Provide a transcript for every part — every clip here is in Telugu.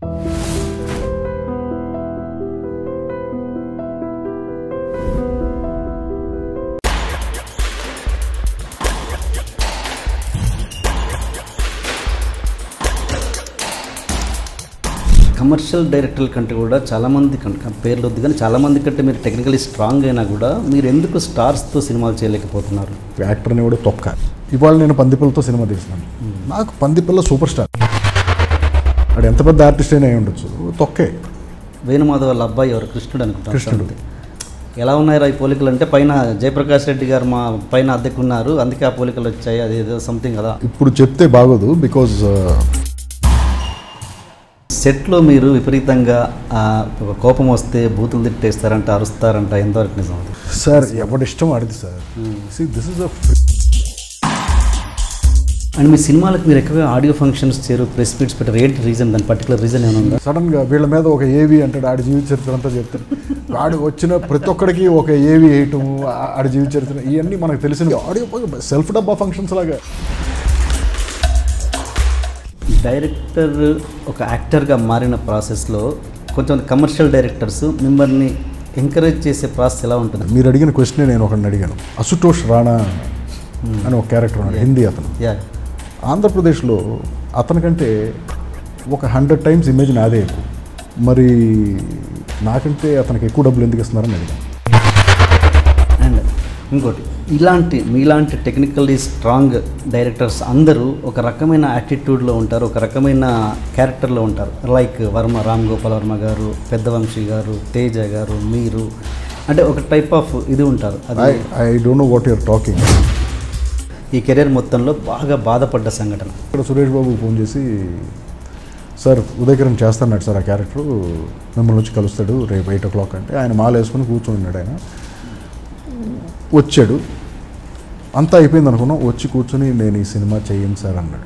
కమర్షియల్ డైరెక్టర్ల కంటే కూడా చాలామంది కంటే పేర్లు వద్దు కానీ చాలామంది కంటే మీరు టెక్నికలీ స్ట్రాంగ్ అయినా కూడా మీరు ఎందుకు స్టార్స్తో సినిమాలు చేయలేకపోతున్నారు యాక్టర్ని కూడా తొక్క ఇవాళ నేను పందిపిల్లతో సినిమా తీస్తున్నాను నాకు పందిపిల్ల సూపర్ స్టార్ వాడు ఎంత పెద్ద ఆర్టిస్ట్ అయినా అయి ఉండొచ్చు తొక్కే వేణుమాధవ్ వాళ్ళ అబ్బాయి ఎవరు కృష్ణుడు అనుకుంటాను కృష్ణుడు. అంతే. ఎలా ఉన్నాయి ఈ పోలికలు అంటే పైన జయప్రకాష్ రెడ్డి గారు మా పైన అద్దెకున్నారు అందుకే ఆ పోలికలు వచ్చాయి అది ఏదో సంథింగ్ కదా ఇప్పుడు చెప్తే బాగోదు బికాజ్ సెట్లో మీరు విపరీతంగా ఆ, ఒక కోపం వస్తే బూతులు తిట్టేస్తారంట అరుస్తారంట ఎంతవరకు నిజం అది సార్ ఎవడి ఇష్టం ఆడిది sir see this is a and మీ సినిమాలకు మీరు ఎక్కువగా ఆడియో ఫంక్షన్స్ చేరు ప్రెస్ మీట్స్ పెట్టారు ఏంటి రీజన్ దాని పర్టికులర్ రీజన్ ఏమైనా ఉందా సడన్గా వీళ్ళ మీద ఒక ఏవి అంటాడు ఆడి జీవిత చరిత్ర అంతా చెప్తాడు ఆడు వచ్చిన ప్రతి ఒక్కడికి ఒక ఏవి వేయటం ఆడి జీవిత చరిత్ర ఇవన్నీ మనకు తెలిసిన ఆడియో సెల్ఫ్ డబ్బా ఫంక్షన్స్ లాగా డైరెక్టర్ ఒక యాక్టర్గా మారిన ప్రాసెస్లో కొంచెం కమర్షియల్ డైరెక్టర్స్ మిమ్మల్ని ఎంకరేజ్ చేసే ప్రాసెస్ ఎలా ఉంటుంది మీరు అడిగిన క్వశ్చన్ నేను ఒకరిని అడిగాను అసుతోష్ రాణా అని ఒక క్యారెక్టర్ ఉన్నాడు హిందీ అతను యా ఆంధ్రప్రదేశ్లో అతనికంటే ఒక హండ్రెడ్ టైమ్స్ ఇమేజ్ నాదే ఎక్కువ మరి నాకంటే అతనికి ఎక్కువ డబ్బులు ఎందుకు ఇస్తున్నారని అడిగాను అండ్ ఇంకోటి ఇలాంటి మీలాంటి టెక్నికల్లీ స్ట్రాంగ్ డైరెక్టర్స్ అందరూ ఒక రకమైన యాటిట్యూడ్లో ఉంటారు ఒక రకమైన క్యారెక్టర్లో ఉంటారు లైక్ వర్మ రామ్ గోపాల్ వర్మ గారు పెద్దవంశీ గారు తేజ గారు మీరు అంటే ఒక టైప్ ఆఫ్ ఇది ఉంటారు ఐ అది I don't know what you're talking ఈ కెరీర్ మొత్తంలో బాగా బాధపడ్డ సంఘటన ఇక్కడ సురేష్ బాబు ఫోన్ చేసి సార్ ఉదయకరం చేస్తాన్నాడు సార్ ఆ క్యారెక్టర్ మిమ్మల్ని వచ్చి కలుస్తాడు రేపు ఎయిట్ ఓ క్లాక్ అంటే ఆయన మాల వేసుకుని కూర్చొని ఉన్నాడు ఆయన వచ్చాడు అంతా అయిపోయింది అనుకున్నాం వచ్చి కూర్చొని నేను ఈ సినిమా చెయ్యను సార్ అన్నాడు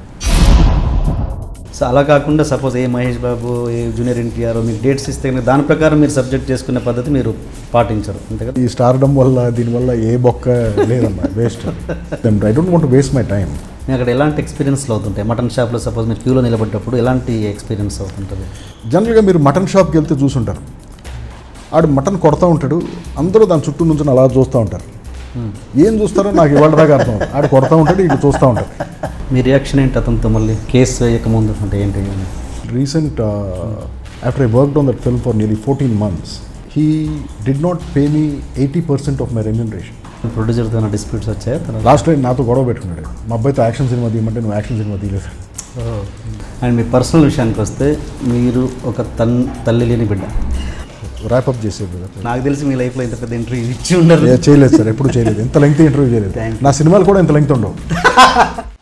సో అలా కాకుండా సపోజ్ ఏ మహేష్ బాబు ఏ జూనియర్ ఎన్టీఆర్ మీకు డేట్స్ ఇస్తే కనుక దాని ప్రకారం మీరు సబ్జెక్ట్ చేసుకునే పద్ధతి మీరు పాటించరు అంతే కదా ఈ స్టార్డమ్ వల్ల దీనివల్ల ఏ బొక్క లేదమ్మా waste then I don't want waste my time మీకు అక్కడ ఎలాంటి ఎక్స్పీరియన్స్లు అవుతుంటాయి మటన్ షాప్లో సపోజ్ మీరు క్యూలో నిలబడ్డప్పుడు ఎలాంటి ఎక్స్పీరియన్స్ అవుతుంటుంది జనరల్గా మీరు మటన్ షాప్కి వెళ్తే చూసుంటారు ఆడు మటన్ కొడతా ఉంటాడు అందరూ దాని చుట్టూ నుంచి అలా చూస్తూ ఉంటారు ఏం చూస్తారో నాకు ఇవాళ దాకా అర్థం అవ్వదు. ఆడు కొడతా ఉంటాడు ఇటు చూస్తూ ఉంటారు మీ రియాక్షన్ ఏంటి అతనితో మళ్ళీ కేసు వేయకముందు అంటే ఏంటి recent uh, after I worked on that film for nearly 14 months, he did not pay me 80% of my remuneration. ప్రొడ్యూసర్తో డిస్ప్యూట్స్ వచ్చాయి తర్వాత లాస్ట్ టైం నాతో గొడవ పెట్టుకున్నాడు మా అబ్బాయితో యాక్షన్ సినిమా తీయమంటే నువ్వు యాక్షన్ సినిమా తీయలేదు అండ్ మీ పర్సనల్ విషయానికి వస్తే మీరు ఒక తన్ తల్లి లేని బిడ్డ ర్యాపప్ చేసేది brother. నాకు తెలిసి మీ లైఫ్లో ఇంత పెద్ద ఇంటర్వ్యూ ఇచ్చి ఉండరు ఏ, చేయలేదు సార్ ఎప్పుడు చేయలేదు ఇంత లెంగ్త్ ఇంటర్వ్యూ చేయలేదు Thank you. నా సినిమాలు కూడా ఇంత లెంగ్త్ ఉండవు